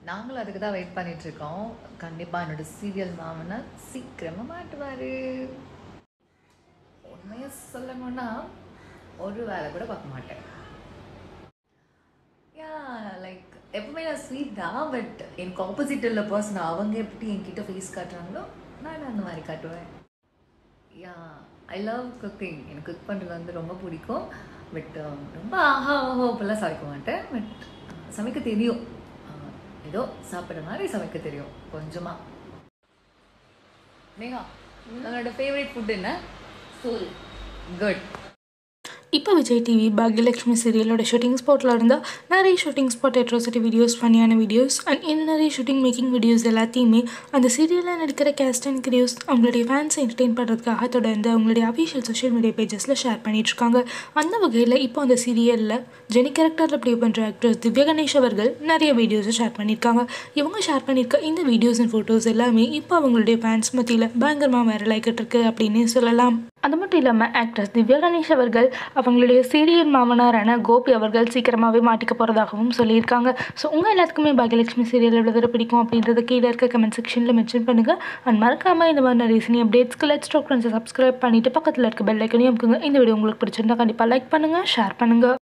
நாங்களும் அதுக்கு தான் வெயிட் பண்ணிட்டு இருக்கோம் கண்டிப்பாக என்னோட சீரியல் மாமனார் சீக்கிரமாக மாட்டுவார் உண்மையை சொல்லணும்னா ஒரு வேலை கூட பார்க்க மாட்டேன் யா லைக் எப்பவுமே நான் ஸ்வீட் தான் பட் எனக்கு ஆப்போசிட் உள்ள பர்சன் அவங்க எப்படி என்கிட்ட ஃபேஸ் காட்டுறாங்களோ நான் அந்த மாதிரி காட்டுவேன் யா ஐ லவ் குக்கிங் எனக்கு குக் பண்ணுறது வந்து ரொம்ப பிடிக்கும் பட் ரொம்ப ஆஹா ஆஹா இப்பெல்லாம் சமைக்க மாட்டேன் பட் சமைக்க தெரியும் அஹ், ஏதோ சாப்பிட்ற மாதிரி சமைக்க தெரியும் கொஞ்சமாக நேஹா உங்களோட ஃபேவரட் ஃபுட் என்ன சோறு குட் இப்போ விஜய் டிவி பாக்யலட்சுமி சீரியலோட ஷூட்டிங் ஸ்பாட்டில் இருந்தால் நிறைய ஷூட்டிங் ஸ்பாட் அட்ராசிட்டி வீடியோஸ் ஃபன்னியான வீடியோஸ் அண்ட் இன்னும் நிறைய ஷூட்டிங் மேக்கிங் வீடியோஸ் எல்லாத்தையுமே அந்த சீரியலில் நடிக்கிற கேஸ்ட் அண்ட் கிரியூஸ் அவங்களுடைய ஃபேன்ஸை என்டர்டெயின் பண்ணுறதுக்காக தொடர்ந்து அவங்களுடைய அஃபிஷியல் சோஷியல் மீடியா பேஜஸில் ஷேர் பண்ணிகிட்ருக்காங்க அந்த வகையில் இப்போ அந்த சீரியலில் ஜெனி கேரக்டரில் ப்ளே பண்ணுற ஆக்ட்ரஸ் திவ்யா கணேஷ் அவர்கள் நிறைய வீடியோஸை ஷேர் பண்ணியிருக்காங்க இவங்க ஷேர் பண்ணியிருக்க இந்த வீடியோஸ் அண்ட் ஃபோட்டோஸ் எல்லாமே இப்போ அவங்களுடைய ஃபேன்ஸ் மத்தியில் பயங்கரமாக வைரல் ஆகிட்டு இருக்கு அப்படின்னு சொல்லலாம் அது மட்டும் இல்லாமல் ஆக்ட்ரஸ் திவ்யா கணேஷ் அவர்கள் அவங்களுடைய சீரியல் மாமனாரான கோபி அவர்கள் சீக்கிரமாகவே மாட்டிக்க போகிறதாகவும் சொல்லியிருக்காங்க ஸோ உங்கள் எல்லாத்துக்குமே பாக்யலட்சுமி சீரியல் எவ்வளோ தூரம் பிடிக்கும் அப்படின்றத கீழே இருக்க கமெண்ட் செக்ஷனில் மென்ஷன் பண்ணுங்கள் அண்ட் மறக்காமல் இந்த மாதிரி நிறைய சினி அப்டேட்ஸ்க்கு லெட் ஸ்டாக் ஃப்ரெண்ட்ஸை சப்ஸ்கிரைப் பண்ணிவிட்டு பக்கத்தில் இருக்க பெல் ஐக்கனையும் அமுக்குங்க இந்த வீடியோ உங்களுக்கு பிடிச்சிருந்தா கண்டிப்பாக லைக் பண்ணுங்கள் ஷேர் பண்ணுங்கள்